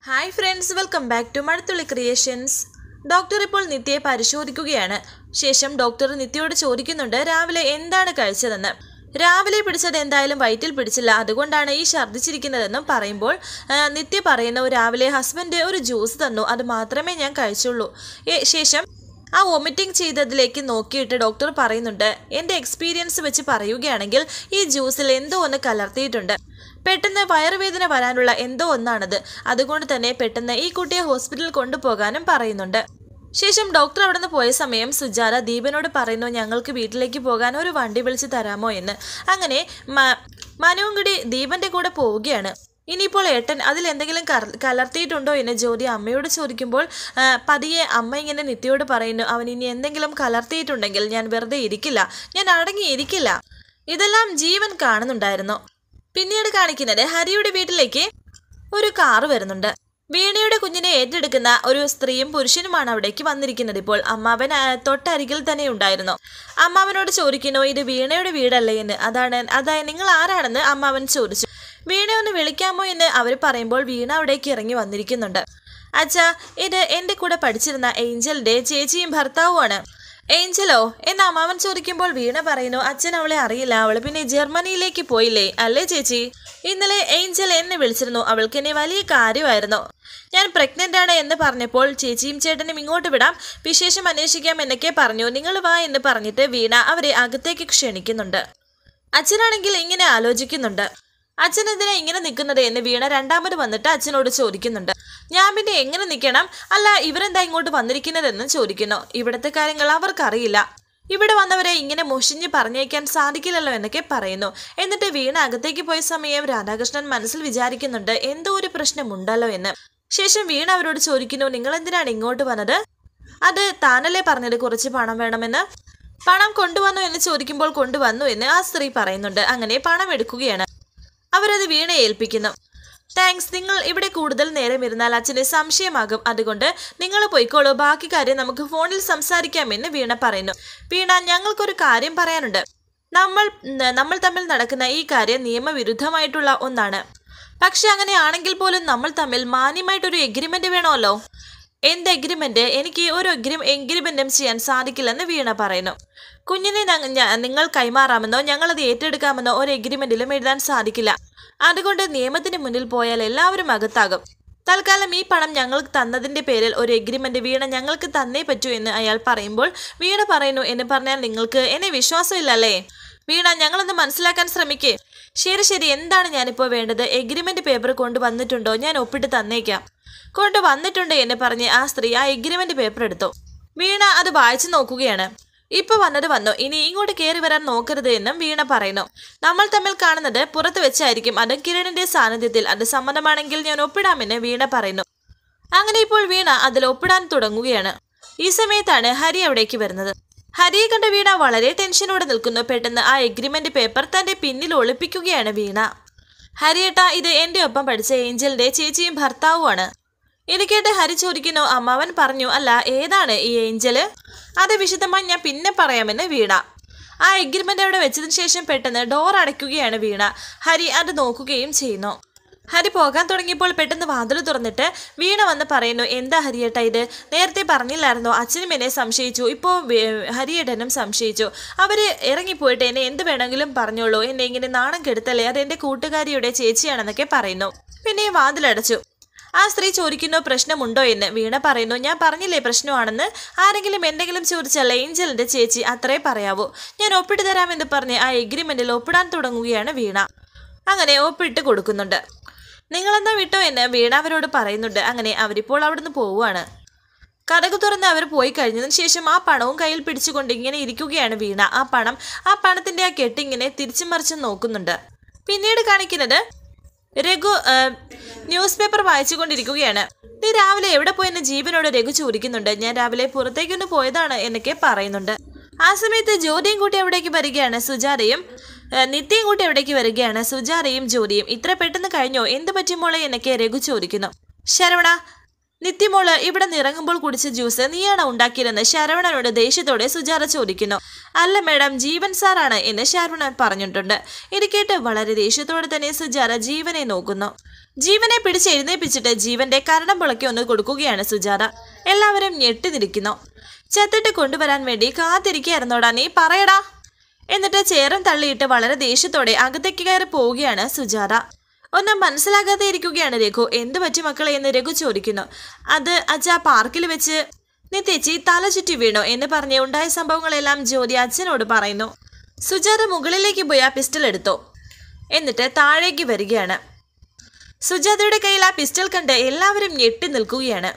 hi friends welcome back to Mazhathulli creations doctor ഇപ്പോൾ നിത്യയെ പരിശോധിക്കുകയാണ് ശേഷം ഡോക്ടർ നിത്യയോട് ചോദിക്കുന്നുണ്ട് രാവിലെ എന്താണ് കഴിച്ചതെന്ന് രാവിലെ പിടിച്ചത് എന്തായാലും വയറ്റിൽ പിടിച്ചില്ല അതുകൊണ്ടാണ് ഈ ഛർദ്ദിച്ചിരിക്കുന്നതെന്നും പറയുമ്പോൾ ആ, നിത്യ പറയുന്നു രാവിലെ ഹസ്ബൻഡ് ഒരു ജ്യൂസ് തന്നു അത് മാത്രമേ ഞാൻ കഴിച്ചുള്ളൂ ഏ- ശേഷം ആ വൊമിറ്റിംഗ് ചെയ്തതിലേക്ക് നോക്കിയിട്ട് ഡോക്ടർ പറയുന്നുണ്ട് എൻ്റെ എക്സ്പീരിയൻസ് വെച്ച് പറയുകയാണെങ്കിൽ ഈ ജ്യൂസിൽ എന്തോ ഒന്ന് കലർത്തിയിട്ടുണ്ട് പെട്ടെന്ന് വയറുവേദന വരാനുള്ള എന്തോ ഒന്നാണത് അതുകൊണ്ട് തന്നെ പെട്ടെന്ന് ഈ കുട്ടിയെ ഹോസ്പിറ്റലിൽ കൊണ്ടുപോകാനും പറയുന്നുണ്ട് ശേഷം ഡോക്ടർ അവിടെ നിന്ന് പോയ സമയം സുജാത ദീപനോട് പറയുന്നു ഞങ്ങൾക്ക് വീട്ടിലേക്ക് പോകാൻ ഒരു വണ്ടി വിളിച്ച് തരാമോ എന്ന് അങ്ങനെ മ- മനുവും കൂടി ദീപന്റെ കൂടെ പോവുകയാണ് ഇനിയിപ്പോൾ ഏട്ടൻ അതിൽ എന്തെങ്കിലും കർ- കലർത്തിയിട്ടുണ്ടോ എന്ന് ജ്യോതി അമ്മയോട് ചോദിക്കുമ്പോൾ ആ, പതിയെ അമ്മ ഇങ്ങനെ നിത്യയോട് പറയുന്നു അവൻ ഇനി എന്തെങ്കിലും കലർത്തിയിട്ടുണ്ടെങ്കിൽ ഞാൻ വെറുതെ ഇരിക്കില്ല ഞാൻ അടങ്ങിയിരിക്കില്ല ഇതെല്ലാം ജീവൻ കാണുന്നുണ്ടായിരുന്നു പിന്നീട് കാണിക്കുന്നത് ഹരിയുടെ വീട്ടിലേക്ക് ഒരു കാറ് വരുന്നുണ്ട് വീണയുടെ കുഞ്ഞിനെ ഏറ്റെടുക്കുന്ന ഒരു സ്ത്രീയും പുരുഷനുമാണ് അവിടേക്ക് വന്നിരിക്കുന്നത് ഇപ്പോൾ അമ്മാവൻ ആ, തൊട്ടരികിൽ തന്നെ ഉണ്ടായിരുന്നു അമ്മാവനോട് ചോദിക്കുന്നു ഇത് വീണയുടെ വീടല്ലേ എന്ന് അതാണ് അതായത് നിങ്ങൾ ആരാണെന്ന് അമ്മാവൻ ചോദിച്ചു വീണ ഒന്ന് വിളിക്കാമോ എന്ന് അവർ പറയുമ്പോൾ വീണ അവിടേക്ക് ഇറങ്ങി വന്നിരിക്കുന്നുണ്ട് അച്ഛാ ഇത് എൻ്റെ കൂടെ പഠിച്ചിരുന്ന ഏഞ്ചലിന്റെ ചേച്ചിയും ഭർത്താവുമാണ് ഏഞ്ചലോ എന്ന് അമ്മാവൻ ചോദിക്കുമ്പോൾ വീണ പറയുന്നു അച്ഛൻ അവളെ അറിയില്ല അവൾ പിന്നെ ജർമ്മനിയിലേക്ക് പോയില്ലേ അല്ലേ ചേച്ചി ഇന്നലെ ഏഞ്ചൽ എന്നെ വിളിച്ചിരുന്നു അവൾക്ക് എന്നെ വലിയ കാര്യമായിരുന്നു ഞാൻ പ്രഗ്നന്റ് ആണ് എന്ന് പറഞ്ഞപ്പോൾ ചേച്ചിയും ചേട്ടനും ഇങ്ങോട്ട് വിടാം വിശേഷം അന്വേഷിക്കാം എന്നൊക്കെ പറഞ്ഞു നിങ്ങൾ വാ എന്ന് പറഞ്ഞിട്ട് വീണ അവരെ അകത്തേക്ക് ക്ഷണിക്കുന്നുണ്ട് അച്ഛനാണെങ്കിൽ ഇങ്ങനെ ആലോചിക്കുന്നുണ്ട് അച്ഛൻ എന്തിനാ ഇങ്ങനെ നിൽക്കുന്നത് എന്ന് വീണ രണ്ടാമത് വന്നിട്ട് അച്ഛനോട് ചോദിക്കുന്നുണ്ട് ഞാൻ പിന്നെ എങ്ങനെ നിൽക്കണം അല്ല ഇവരെന്താ ഇങ്ങോട്ട് വന്നിരിക്കുന്നതെന്ന് ചോദിക്കുന്നു ഇവിടുത്തെ കാര്യങ്ങൾ അവർക്കറിയില്ല ഇവിടെ വന്നവരെ ഇങ്ങനെ മുഷിഞ്ഞ് പറഞ്ഞേക്കാൻ സാധിക്കില്ലല്ലോ എന്നൊക്കെ പറയുന്നു എന്നിട്ട് വീണ അകത്തേക്ക് പോയ സമയം രാധാകൃഷ്ണൻ മനസ്സിൽ വിചാരിക്കുന്നുണ്ട് എന്തോ ഒരു പ്രശ്നമുണ്ടല്ലോ എന്ന് ശേഷം വീണ അവരോട് ചോദിക്കുന്നു നിങ്ങൾ എന്തിനാണ് ഇങ്ങോട്ട് വന്നത് അത് താനല്ലേ പറഞ്ഞത് കുറച്ച് പണം വേണമെന്ന് പണം കൊണ്ടുവന്നു എന്ന് ചോദിക്കുമ്പോൾ കൊണ്ടുവന്നു എന്ന് ആ സ്ത്രീ പറയുന്നുണ്ട് അങ്ങനെ പണം എടുക്കുകയാണ് അവരത് വീണയെ ഏൽപ്പിക്കുന്നു താങ്ക്സ് നിങ്ങൾ ഇവിടെ കൂടുതൽ നേരം ഇരുന്നാൽ അച്ഛന് സംശയമാകും അതുകൊണ്ട് നിങ്ങൾ പോയിക്കോളൂ ബാക്കി കാര്യം നമുക്ക് ഫോണിൽ സംസാരിക്കാമെന്ന് വീണ പറയുന്നു വീണ ഞങ്ങൾക്കൊരു കാര്യം പറയാനുണ്ട് നമ്മൾ ന- നമ്മൾ തമ്മിൽ നടക്കുന്ന ഈ കാര്യം നിയമവിരുദ്ധമായിട്ടുള്ള ഒന്നാണ് പക്ഷെ അങ്ങനെയാണെങ്കിൽ പോലും നമ്മൾ തമ്മിൽ മാന്യമായിട്ടൊരു എഗ്രിമെന്റ് വേണമല്ലോ എന്ത് എഗ്രിമെന്റ് എനിക്ക് ഒരു എഗ്രി എഗ്രിമെന്റും ചെയ്യാൻ സാധിക്കില്ലെന്ന് വീണ പറയുന്നു കുഞ്ഞിനെ ഞങ്ങ- ഞ- നിങ്ങൾ കൈമാറാമെന്നോ ഞങ്ങളത് ഏറ്റെടുക്കാമെന്നോ ഒരു എഗ്രിമെന്റിലും എഴുതാൻ സാധിക്കില്ല അതുകൊണ്ട് നിയമത്തിന് മുന്നിൽ പോയാൽ എല്ലാവരും അകത്താകും തൽക്കാലം ഈ പണം ഞങ്ങൾക്ക് തന്നതിന്റെ പേരിൽ ഒരു എഗ്രിമെന്റ് വീണ ഞങ്ങൾക്ക് തന്നേ പറ്റൂ എന്ന് അയാൾ പറയുമ്പോൾ വീണ പറയുന്നു എന്ന് പറഞ്ഞാൽ നിങ്ങൾക്ക് എന്നെ വിശ്വാസമില്ലല്ലേ വീണ ഞങ്ങളൊന്ന് മനസ്സിലാക്കാൻ ശ്രമിക്കേ ശരി ശരി എന്താണ് ഞാനിപ്പോൾ വേണ്ടത് എഗ്രിമെന്റ് പേപ്പർ കൊണ്ടുവന്നിട്ടുണ്ടോ ഞാൻ ഒപ്പിട്ട് തന്നേക്കാം കൊണ്ടുവന്നിട്ടുണ്ട് എന്ന് പറഞ്ഞ് ആ സ്ത്രീ ആ എഗ്രിമെന്റ് പേപ്പർ എടുത്തു വീണ അത് വായിച്ചു നോക്കുകയാണ് ഇപ്പൊ വന്നത് വന്നു ഇനി ഇങ്ങോട്ട് കയറി വരാൻ നോക്കരുത് എന്നും വീണ പറയുന്നു നമ്മൾ തമ്മിൽ കാണുന്നത് പുറത്ത് വെച്ചായിരിക്കും അത് കിരണിന്റെ സാന്നിധ്യത്തിൽ അത് സമ്മതമാണെങ്കിൽ ഞാൻ ഒപ്പിടാമെന്ന് വീണ പറയുന്നു അങ്ങനെ ഇപ്പോൾ വീണ അതിൽ ഒപ്പിടാൻ തുടങ്ങുകയാണ് ഈ സമയത്താണ് ഹരി അവിടേക്ക് വരുന്നത് ഹരിയെ കണ്ട വീണ വളരെ ടെൻഷനോടെ നിൽക്കുന്നു പെട്ടെന്ന് ആ എഗ്രിമെന്റ് പേപ്പർ തന്റെ പിന്നിൽ ഒളിപ്പിക്കുകയാണ് വീണ ഹരിയേട്ട ഇത് എന്റെ ഒപ്പം പഠിച്ച ഏഞ്ചലിന്റെ ചേച്ചിയും ഭർത്താവുമാണ് ഇത് കേട്ട് ഹരി ചോദിക്കുന്നു അമ്മാവൻ പറഞ്ഞു അല്ല ഏതാണ് ഈ ഏഞ്ചല് അത് വിശദമായി ഞാൻ പിന്നെ പറയാമെന്ന് വീണ ആ എഗ്രിമെന്റ് അവിടെ വെച്ചതിന് ശേഷം പെട്ടെന്ന് ഡോർ അടയ്ക്കുകയാണ് വീണ ഹരി അത് നോക്കുകയും ചെയ്യുന്നു ഹരി പോകാൻ തുടങ്ങിയപ്പോൾ പെട്ടെന്ന് വാതിൽ തുറന്നിട്ട് വീണ വന്ന് പറയുന്നു എന്താ ഹരിയേട്ട ഇത് നേരത്തെ പറഞ്ഞില്ലായിരുന്നോ അച്ഛനും എന്നെ സംശയിച്ചു ഇപ്പോൾ ഹരിയേട്ടനും സംശയിച്ചു അവര് ഇറങ്ങിപ്പോയിട്ട് എന്നെ എന്ത് വേണമെങ്കിലും പറഞ്ഞോളൂ എന്നെ ഇങ്ങനെ നാണം കെടുത്തല്ലേ അത് എൻ്റെ കൂട്ടുകാരിയുടെ ചേച്ചിയാണെന്നൊക്കെ പറയുന്നു പിന്നെ വാതിലടച്ചു ആ സ്ത്രീ ചോദിക്കുന്നു പ്രശ്നമുണ്ടോ എന്ന് വീണ പറയുന്നു ഞാൻ പറഞ്ഞില്ലേ പ്രശ്നമാണെന്ന് ആരെങ്കിലും എന്തെങ്കിലും ചോദിച്ചാൽ ഏഞ്ചലിന്റെ ചേച്ചി അത്രേ പറയാവൂ ഞാൻ ഒപ്പിട്ട് തരാമെന്ന് പറഞ്ഞ് ആ എഗ്രിമെന്റിൽ ഒപ്പിടാൻ തുടങ്ങുകയാണ് വീണ അങ്ങനെ ഒപ്പിട്ട് കൊടുക്കുന്നുണ്ട് നിങ്ങളെന്നാ വിട്ടോ എന്ന് വീണ അവരോട് പറയുന്നുണ്ട് അങ്ങനെ അവരിപ്പോൾ അവിടുന്ന് പോവുകയാണ് കഥകു തുറന്ന് അവർ പോയി കഴിഞ്ഞതിന് ശേഷം ആ പണവും കയ്യിൽ പിടിച്ചുകൊണ്ട് ഇങ്ങനെ ഇരിക്കുകയാണ് വീണ ആ പണം ആ പണത്തിന്റെ ആ കെട്ടിങ്ങനെ തിരിച്ചും മറിച്ചും നോക്കുന്നുണ്ട് പിന്നീട് കാണിക്കുന്നത് രഘു ആ, ന്യൂസ് പേപ്പർ വായിച്ചുകൊണ്ടിരിക്കുകയാണ് നീ രാവിലെ എവിടെ പോയെന്ന് ജീവനോട് രഘു ചോദിക്കുന്നുണ്ട് ഞാൻ രാവിലെ പുറത്തേക്കൊന്ന് പോയതാണ് എന്നൊക്കെ പറയുന്നുണ്ട് ആ സമയത്ത് ജ്യോതിയും കൂട്ടി അവിടേക്ക് വരികയാണ് സുജാതയും ആ, നിത്യയും കൂട്ടി അവിടേക്ക് വരികയാണ് സുജാതയും ജ്യോതിയും ഇത്ര പെട്ടെന്ന് കഴിഞ്ഞോ എന്ത് പറ്റുമോളെ എന്നൊക്കെ രഘു ചോദിക്കുന്നു ശരവണ നിത്യമോള് ഇവിടെ നിറങ്ങുമ്പോൾ കുടിച്ച ജ്യൂസ് നീയാണോ ഉണ്ടാക്കിയതെന്ന് ശരവണനോട് ദേഷ്യത്തോടെ സുജാത ചോദിക്കുന്നു അല്ല മേഡം ജീവൻ സാറാണ് എന്ന് ശരവണൻ പറഞ്ഞിട്ടുണ്ട് ഇത് കേട്ട് വളരെ ദേഷ്യത്തോടെ തന്നെ സുജാത ജീവനെ നോക്കുന്നു ജീവനെ പിടിച്ച് എഴുന്നേപ്പിച്ചിട്ട് ജീവന്റെ കരണം പുളക്കി ഒന്ന് കൊടുക്കുകയാണ് സുജാത എല്ലാവരും ഞെട്ടി നിൽക്കുന്നു ചത്തിട്ട് കൊണ്ടുവരാൻ വേണ്ടി കാത്തിരിക്കുകയായിരുന്നോടാ നീ പറയടാ എന്നിട്ട് ചേറും തള്ളിയിട്ട് വളരെ ദേഷ്യത്തോടെ അകത്തേക്ക് കയറി പോവുകയാണ് സുജാത ഒന്നും മനസ്സിലാകാതെ ഇരിക്കുകയാണ് രഘു എന്ത് പറ്റി മക്കളെ എന്ന് രഘു ചോദിക്കുന്നു അത് അച്ഛാ പാർക്കിൽ വെച്ച് നിത്യേച്ചി തല ചുറ്റി വീണു എന്ന് പറഞ്ഞ് ഉണ്ടായ സംഭവങ്ങളെല്ലാം ജ്യോതി അച്ഛനോട് പറയുന്നു സുജാത മുകളിലേക്ക് പോയി ആ പിസ്റ്റൾ എടുത്തു എന്നിട്ട് താഴേക്ക് വരികയാണ് സുജാതയുടെ കയ്യിൽ ആ പിസ്റ്റൾ കണ്ട് എല്ലാവരും ഞെട്ടി നിൽക്കുകയാണ്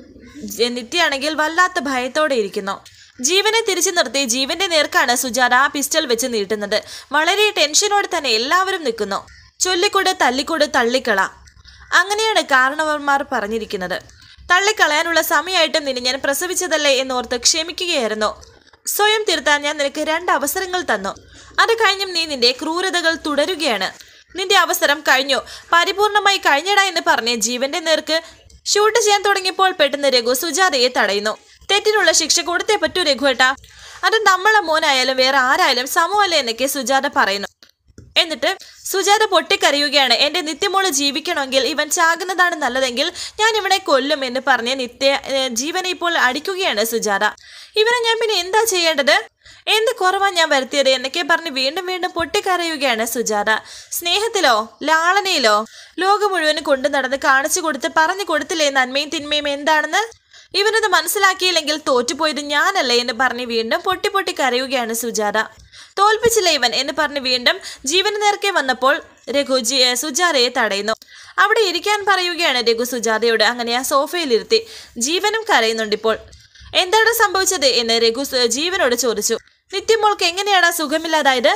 ജ- നിത്യയാണെങ്കിൽ വല്ലാത്ത ഭയത്തോടെ ഇരിക്കുന്നു ജീവനെ തിരിച്ചു നിർത്തി ജീവന്റെ നേർക്കാണ് സുജാത ആ പിസ്റ്റൾ വെച്ച് നീട്ടുന്നത് വളരെ ടെൻഷനോടെ തന്നെ എല്ലാവരും നിൽക്കുന്നു ചൊല്ലിക്കൂട് തല്ലിക്കൂട് തള്ളിക്കള അങ്ങനെയാണ് കാരണവർമാർ പറഞ്ഞിരിക്കുന്നത് തള്ളിക്കളയാനുള്ള സമയമായിട്ടും നിന്നെ ഞാൻ പ്രസവിച്ചതല്ലേ എന്നോർത്ത് ക്ഷമിക്കുകയായിരുന്നു സ്വയം തിരുത്താൻ ഞാൻ നിനക്ക് രണ്ട് അവസരങ്ങൾ തന്നു അത് കഴിഞ്ഞും നീ നിന്റെ ക്രൂരതകൾ തുടരുകയാണ് നിന്റെ അവസരം കഴിഞ്ഞു പരിപൂർണമായി കഴിഞ്ഞടാ എന്ന് പറഞ്ഞ് ജീവന്റെ നേർക്ക് ഷൂട്ട് ചെയ്യാൻ തുടങ്ങിയപ്പോൾ പെട്ടെന്ന് രഘു സുജാതയെ തടയുന്നു തെറ്റിനുള്ള ശിക്ഷ കൊടുത്തേ പറ്റൂ രഘുവേട്ടാ അത് നമ്മളെ മോനായാലും വേറെ ആരായാലും സമൂഹമല്ലേ എന്നൊക്കെ സുജാത പറയുന്നു എന്നിട്ട് സുജാത പൊട്ടിക്കരയുകയാണ് എന്റെ നിത്യമോള് ജീവിക്കണമെങ്കിൽ ഇവൻ ചാകുന്നതാണ് നല്ലതെങ്കിൽ ഞാൻ ഇവനെ കൊല്ലും എന്ന് പറഞ്ഞ് നിത്യ ഏ, ജീവനെ ഇപ്പോൾ അടിക്കുകയാണ് സുജാത ഇവനെ ഞാൻ പിന്നെ എന്താ ചെയ്യേണ്ടത് എന്ത് കുറവാ ഞാൻ വരുത്തിയത് എന്നൊക്കെ പറഞ്ഞ് വീണ്ടും വീണ്ടും പൊട്ടിക്കരയുകയാണ് സുജാത സ്നേഹത്തിലോ ലാളനയിലോ ലോകം മുഴുവൻ കൊണ്ടു നടന്ന് കാണിച്ചു കൊടുത്ത് പറഞ്ഞു കൊടുത്തില്ലേ നന്മയും തിന്മയും എന്താണെന്ന് ഇവനത് മനസ്സിലാക്കിയില്ലെങ്കിൽ തോറ്റുപോയത് ഞാനല്ലേ എന്ന് പറഞ്ഞ് വീണ്ടും പൊട്ടി പൊട്ടി കരയുകയാണ് സുജാത തോൽപ്പിച്ചില്ല ഇവൻ എന്ന് പറഞ്ഞ് വീണ്ടും ജീവന് നേർക്കെ വന്നപ്പോൾ രഘു ജി ഏ, സുജാതയെ തടയുന്നു അവിടെ ഇരിക്കാൻ പറയുകയാണ് രഘു സുജാതയോട് അങ്ങനെ ആ സോഫയിലിരുത്തി ജീവനും കരയുന്നുണ്ട് ഇപ്പോൾ എന്താണ് സംഭവിച്ചത് എന്ന് രഘു സു- ജീവനോട് ചോദിച്ചു നിത്യമോൾക്ക് എങ്ങനെയാണ് സുഖമില്ലാതായത്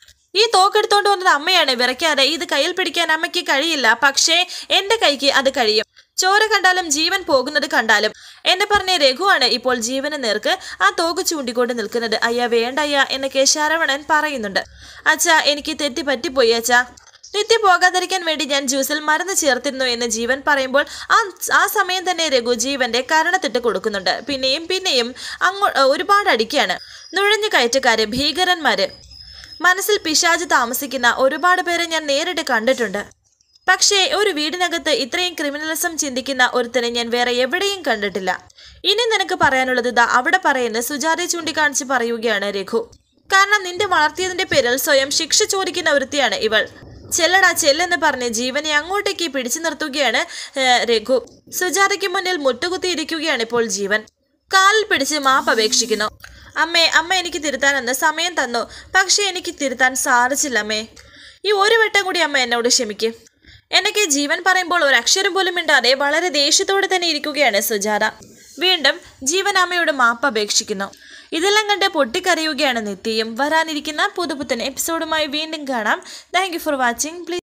ഈ തോക്കെടുത്തോണ്ട് വന്നത് അമ്മയാണ് വിറയ്ക്കാതെ ഇത് കയ്യിൽ പിടിക്കാൻ അമ്മയ്ക്ക് കഴിയില്ല പക്ഷേ എന്റെ കൈക്ക് അത് കഴിയും ചോര കണ്ടാലും ജീവൻ പോകുന്നത് കണ്ടാലും എന്നെ പറഞ്ഞ രഘുവാണ് ഇപ്പോൾ ജീവന് നേർക്ക് ആ തോക്ക് ചൂണ്ടിക്കൊണ്ട് നിൽക്കുന്നത് അയ്യ വേണ്ട അയ്യ എന്നൊക്കെ ശരവണൻ പറയുന്നുണ്ട് അച്ഛാ എനിക്ക് തെറ്റി പറ്റിപ്പോയി അച്ഛാ നിത്യം പോകാതിരിക്കാൻ വേണ്ടി ഞാൻ ജ്യൂസിൽ മരുന്ന് ചേർത്തിരുന്നു എന്ന് ജീവൻ പറയുമ്പോൾ ആ ആ സമയം തന്നെ രഘു ജീവന്റെ കരണത്തിട്ട് കൊടുക്കുന്നുണ്ട് പിന്നെയും പിന്നെയും അങ്ങോ ഒരുപാട് അടിക്കുകയാണ് നുഴഞ്ഞു കയറ്റക്കാര് ഭീകരന്മാര് മനസ്സിൽ പിശാജ് താമസിക്കുന്ന ഒരുപാട് പേരെ ഞാൻ നേരിട്ട് കണ്ടിട്ടുണ്ട് പക്ഷേ ഒരു വീടിനകത്ത് ഇത്രയും ക്രിമിനലിസം ചിന്തിക്കുന്ന ഒരുത്തനെ ഞാൻ വേറെ എവിടെയും കണ്ടിട്ടില്ല ഇനി നിനക്ക് പറയാനുള്ളത് ഇതാ അവിടെ പറയുന്ന സുജാതയെ ചൂണ്ടിക്കാണിച്ച് പറയുകയാണ് രഘു കാരണം നിന്റെ വളർത്തിയതിന്റെ പേരിൽ സ്വയം ശിക്ഷ ചോദിക്കുന്ന ഒരുത്തിയാണ് ഇവൾ ചെല്ലടാ ചെല്ലെന്ന് പറഞ്ഞ് ജീവനെ അങ്ങോട്ടേക്ക് പിടിച്ചു നിർത്തുകയാണ് ഏ, രഘു സുജാതയ്ക്ക് മുന്നിൽ മുട്ടുകുത്തിയിരിക്കുകയാണ് ഇപ്പോൾ ജീവൻ കാലിൽ പിടിച്ച് മാപ്പ് അപേക്ഷിക്കുന്നു അമ്മേ അമ്മ എനിക്ക് തിരുത്താനെന്ന് സമയം തന്നു പക്ഷേ എനിക്ക് തിരുത്താൻ സാധിച്ചില്ല അമ്മേ ഈ ഒരു വട്ടം കൂടി അമ്മ എന്നോട് ക്ഷമിക്കും എനിക്ക് ജീവൻ പറയുമ്പോൾ ഒരു അക്ഷരം പോലും മിണ്ടാതെ വളരെ ദേഷ്യത്തോടെ തന്നെ ഇരിക്കുകയാണ് സുജാത വീണ്ടും ജീവൻ അമ്മയോട് മാപ്പ് അപേക്ഷിക്കുന്നു ഇതെല്ലാം കണ്ട് പൊട്ടിക്കരയുകയാണ് നിത്യയും വരാനിരിക്കുന്ന പുതുപുത്തൻ എപ്പിസോഡുമായി വീണ്ടും കാണാം thank you for watching please